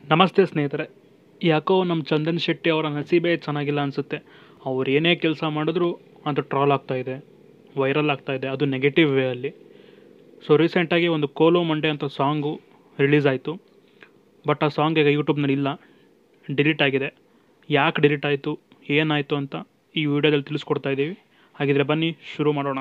ನಮಸ್ತೆ ಸ್ನೇಹಿತರೆ ಯಾಕೋ ನಮ್ಮ ಚಂದನ್ ಶೆಟ್ಟಿ ಅವರ ನಸೀಬೇ ಚೆನ್ನಾಗಿಲ್ಲ ಅನಿಸುತ್ತೆ ಅವ್ರು ಏನೇ ಕೆಲಸ ಮಾಡಿದ್ರು ಅದು ಟ್ರಾಲ್ ಆಗ್ತಾಯಿದೆ ವೈರಲ್ ಆಗ್ತಾಯಿದೆ ಅದು ನೆಗೆಟಿವ್ ವೇ ಅಲ್ಲಿ ಸೊ ರೀಸೆಂಟಾಗಿ ಒಂದು ಕೋಲು ಮಂಡೆ ಅಂತ ಸಾಂಗು ರಿಲೀಸ್ ಆಯಿತು ಬಟ್ ಆ ಸಾಂಗ್ ಈಗ ಯೂಟ್ಯೂಬ್ನಲ್ಲಿ ಇಲ್ಲ ಡಿಲೀಟ್ ಆಗಿದೆ ಯಾಕೆ ಡಿಲೀಟ್ ಆಯಿತು ಏನಾಯಿತು ಅಂತ ಈ ವಿಡಿಯೋದಲ್ಲಿ ತಿಳಿಸ್ಕೊಡ್ತಾ ಇದ್ದೀವಿ ಹಾಗಿದ್ರೆ ಬನ್ನಿ ಶುರು ಮಾಡೋಣ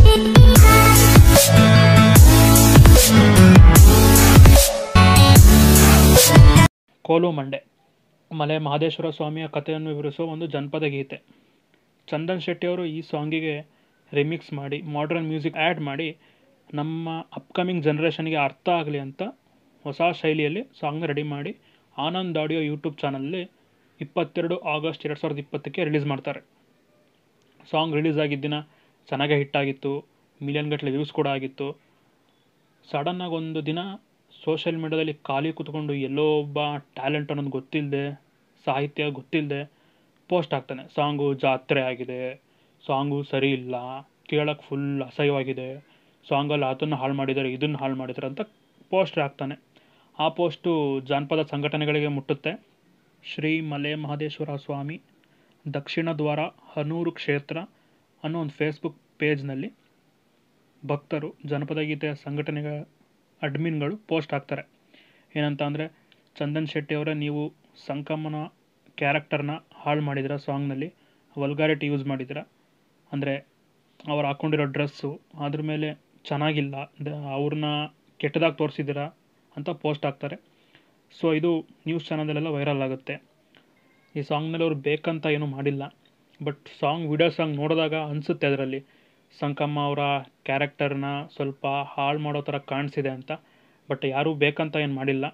ಕೋಲು ಮಂಡೆ ಮಲೆ ಮಹದೇಶ್ವರ ಸ್ವಾಮಿಯ ಕಥೆಯನ್ನು ವಿವರಿಸುವ ಒಂದು ಜನಪದ ಗೀತೆ ಚಂದನ್ ಶೆಟ್ಟಿ ಅವರು ಈ ಸಾಂಗಿಗೆ ರಿಮಿಕ್ಸ್ ಮಾಡಿ ಮಾಡ್ರನ್ ಮ್ಯೂಸಿಕ್ ಆ್ಯಡ್ ಮಾಡಿ ನಮ್ಮ ಅಪ್ಕಮಿಂಗ್ ಜನ್ರೇಷನ್ಗೆ ಅರ್ಥ ಆಗಲಿ ಅಂತ ಹೊಸ ಶೈಲಿಯಲ್ಲಿ ಸಾಂಗ್ನ ರೆಡಿ ಮಾಡಿ ಆನಂದ್ ಆಡಿಯೋ ಯೂಟ್ಯೂಬ್ ಚಾನಲಲ್ಲಿ ಇಪ್ಪತ್ತೆರಡು ಆಗಸ್ಟ್ ಎರಡು ಸಾವಿರದ ಇಪ್ಪತ್ತಕ್ಕೆ ರಿಲೀಸ್ ಮಾಡ್ತಾರೆ ಸಾಂಗ್ ರಿಲೀಸ್ ಆಗಿದ್ದ ದಿನ ಚೆನ್ನಾಗೇ ಹಿಟ್ಟಾಗಿತ್ತು ಮಿಲಿಯನ್ ಗಟ್ಟಲೆ ವ್ಯೂಸ್ ಕೂಡ ಆಗಿತ್ತು ಸಡನ್ನಾಗಿ ಒಂದು ದಿನ ಸೋಷಿಯಲ್ ಮೀಡ್ಯಾದಲ್ಲಿ ಖಾಲಿ ಕೂತ್ಕೊಂಡು ಎಲ್ಲೋ ಒಬ್ಬ ಟ್ಯಾಲೆಂಟ್ ಅನ್ನೋದು ಗೊತ್ತಿಲ್ಲದೆ ಸಾಹಿತ್ಯ ಗೊತ್ತಿಲ್ಲದೆ ಪೋಸ್ಟ್ ಆಗ್ತಾನೆ ಸಾಂಗು ಜಾತ್ರೆ ಆಗಿದೆ ಸಾಂಗು ಸರಿ ಇಲ್ಲ ಕೇಳೋಕ್ಕೆ ಫುಲ್ ಅಸಹ್ಯವಾಗಿದೆ ಸಾಂಗಲ್ಲಿ ಅದನ್ನು ಹಾಳು ಮಾಡಿದ್ದಾರೆ ಇದನ್ನು ಹಾಳು ಮಾಡಿದ್ದಾರೆ ಅಂತ ಪೋಸ್ಟ್ ಹಾಕ್ತಾನೆ ಆ ಪೋಸ್ಟು ಜಾನಪದ ಸಂಘಟನೆಗಳಿಗೆ ಮುಟ್ಟುತ್ತೆ ಶ್ರೀ ಮಲೆ ಮಹದೇಶ್ವರ ಸ್ವಾಮಿ ದಕ್ಷಿಣ ದ್ವಾರ ಹನೂರು ಕ್ಷೇತ್ರ ಅನ್ನೋ ಒಂದು ಫೇಸ್ಬುಕ್ ಪೇಜ್ನಲ್ಲಿ ಭಕ್ತರು ಜನಪದ ಗೀತೆಯ ಸಂಘಟನೆಗಳ ಅಡ್ಮಿನ್ಗಳು ಪೋಸ್ಟ್ ಹಾಕ್ತಾರೆ ಏನಂತ ಅಂದರೆ ಚಂದನ್ ಶೆಟ್ಟಿ ಅವರೇ ನೀವು ಸಂಕಮ್ಮನ ಕ್ಯಾರೆಕ್ಟರ್ನ ಹಾಳು ಮಾಡಿದಿರ ಸಾಂಗ್ನಲ್ಲಿ ವಲ್ಗಾರಿಟಿ ಯೂಸ್ ಮಾಡಿದಿರ ಅಂದರೆ ಅವ್ರು ಹಾಕ್ಕೊಂಡಿರೋ ಡ್ರೆಸ್ಸು ಅದ್ರ ಮೇಲೆ ಚೆನ್ನಾಗಿಲ್ಲ ದ- ಅವ್ರನ್ನ ಕೆಟ್ಟದಾಗಿ ತೋರಿಸಿದ್ದೀರ ಅಂತ ಪೋಸ್ಟ್ ಹಾಕ್ತಾರೆ ಸೊ ಇದು ನ್ಯೂಸ್ ಚಾನಲಲ್ಲೆಲ್ಲ ವೈರಲ್ ಆಗುತ್ತೆ ಈ ಸಾಂಗ್ನಲ್ಲಿ ಅವ್ರು ಬೇಕಂತ ಏನೂ ಮಾಡಿಲ್ಲ ಬಟ್ ಸಾಂಗ್ ವಿಡಿಯೋ ಸಾಂಗ್ ನೋಡಿದಾಗ ಅನಿಸುತ್ತೆ ಅದರಲ್ಲಿ ಸಂಕಮ್ಮ ಅವರ ಕ್ಯಾರೆಕ್ಟರ್ನ ಸ್ವಲ್ಪ ಹಾಳು ಮಾಡೋ ಥರ ಕಾಣಿಸಿದೆ ಅಂತ ಬಟ್ ಯಾರೂ ಬೇಕಂತ ಏನು ಮಾಡಿಲ್ಲ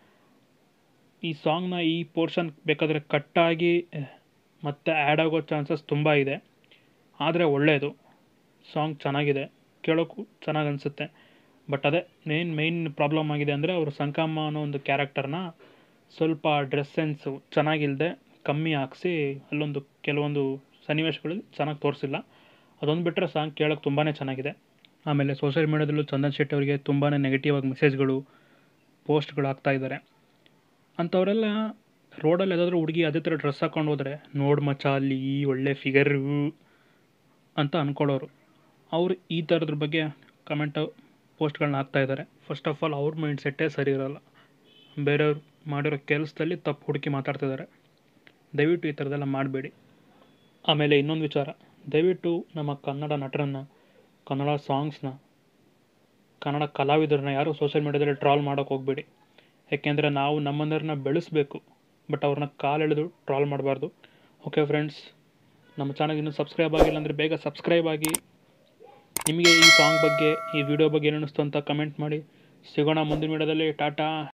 ಈ ಸಾಂಗ್ನ ಈ ಪೋರ್ಷನ್ ಬೇಕಾದರೆ ಕಟ್ಟಾಗಿ ಮತ್ತೆ ಆ್ಯಡ್ ಆಗೋ ಚಾನ್ಸಸ್ ತುಂಬ ಇದೆ ಆದರೆ ಒಳ್ಳೆಯದು ಸಾಂಗ್ ಚೆನ್ನಾಗಿದೆ ಕೇಳೋಕ್ಕೂ ಚೆನ್ನಾಗಿ ಅನಿಸುತ್ತೆ ಬಟ್ ಅದೇ ಮೇನ್ ಮೇನ್ ಪ್ರಾಬ್ಲಮ್ ಆಗಿದೆ ಅಂದರೆ ಅವರು ಸಂಕಮ್ಮ ಅನ್ನೋ ಒಂದು ಕ್ಯಾರೆಕ್ಟರ್ನ ಸ್ವಲ್ಪ ಡ್ರೆಸ್ ಸೆನ್ಸು ಚೆನ್ನಾಗಿಲ್ಲದೆ ಕಮ್ಮಿ ಹಾಕ್ಸಿ ಅಲ್ಲೊಂದು ಕೆಲವೊಂದು ಸನ್ನಿವೇಶಗಳಲ್ಲಿ ಚೆನ್ನಾಗಿ ತೋರಿಸಿಲ್ಲ ಅದೊಂದು ಬಿಟ್ಟರೆ ಸಾಂಗ್ ಕೇಳೋಕ್ಕೆ ತುಂಬಾ ಚೆನ್ನಾಗಿದೆ ಆಮೇಲೆ ಸೋಷಿಯಲ್ ಮೀಡ್ಯಾದಲ್ಲೂ ಚಂದನ್ ಶೆಟ್ಟಿ ಅವರಿಗೆ ತುಂಬಾ ನೆಗೆಟಿವ್ ಆಗಿ ಮೆಸೇಜ್ಗಳು ಪೋಸ್ಟ್ಗಳು ಹಾಕ್ತಾ ಇದ್ದಾರೆ ಅಂಥವರೆಲ್ಲ ರೋಡಲ್ಲಿ ಯಾವುದಾದ್ರೂ ಹುಡುಗಿ ಅದೇ ಥರ ಡ್ರೆಸ್ ಹಾಕೊಂಡು ಹೋದರೆ ನೋಡು ಮಚ್ಚ ಅಲ್ಲಿ ಒಳ್ಳೆ ಫಿಗರು ಅಂತ ಅಂದ್ಕೊಳ್ಳೋರು ಅವರು ಈ ಥರದ್ರ ಬಗ್ಗೆ ಕಮೆಂಟ್ ಪೋಸ್ಟ್ಗಳನ್ನ ಹಾಕ್ತಾ ಇದ್ದಾರೆ ಫಸ್ಟ್ ಆಫ್ ಆಲ್ ಅವ್ರ ಮೈಂಡ್ ಸೆಟ್ಟೇ ಸರಿ ಇರೋಲ್ಲ ಬೇರೆಯವ್ರು ಮಾಡಿರೋ ಕೆಲಸದಲ್ಲಿ ತಪ್ಪು ಹುಡುಕಿ ಮಾತಾಡ್ತಿದ್ದಾರೆ ದಯವಿಟ್ಟು ಈ ಥರದ್ದೆಲ್ಲ ಮಾಡಬೇಡಿ ಆಮೇಲೆ ಇನ್ನೊಂದು ವಿಚಾರ ದಯವಿಟ್ಟು ನಮ್ಮ ಕನ್ನಡ ನಟರನ್ನು ಕನ್ನಡ ಸಾಂಗ್ಸ್ನ ಕನ್ನಡ ಕಲಾವಿದರನ್ನ ಯಾರು ಸೋಷಿಯಲ್ ಮೀಡ್ಯಾದಲ್ಲಿ ಟ್ರಾಲ್ ಮಾಡೋಕ್ಕೆ ಹೋಗಬೇಡಿ ಯಾಕೆಂದರೆ ನಾವು ನಮ್ಮಂದರನ್ನ ಬೆಳೆಸಬೇಕು ಬಟ್ ಅವ್ರನ್ನ ಕಾಲೆಳೆದು ಟ್ರಾಲ್ ಮಾಡಬಾರ್ದು ಓಕೆ ಫ್ರೆಂಡ್ಸ್ ನಮ್ಮ ಚಾನಲ್ ಇನ್ನೂ ಸಬ್ಸ್ಕ್ರೈಬ್ ಆಗಿಲ್ಲ ಅಂದರೆ ಬೇಗ ಸಬ್ಸ್ಕ್ರೈಬ್ ಆಗಿ ನಿಮಗೆ ಈ ಸಾಂಗ್ ಬಗ್ಗೆ ಈ ವಿಡಿಯೋ ಬಗ್ಗೆ ಏನು ಅನ್ನಿಸ್ತು ಅಂತ ಕಮೆಂಟ್ ಮಾಡಿ ಸಿಗೋಣ ಮುಂದಿನ ವಿಡಿಯೋದಲ್ಲಿ ಟಾಟಾ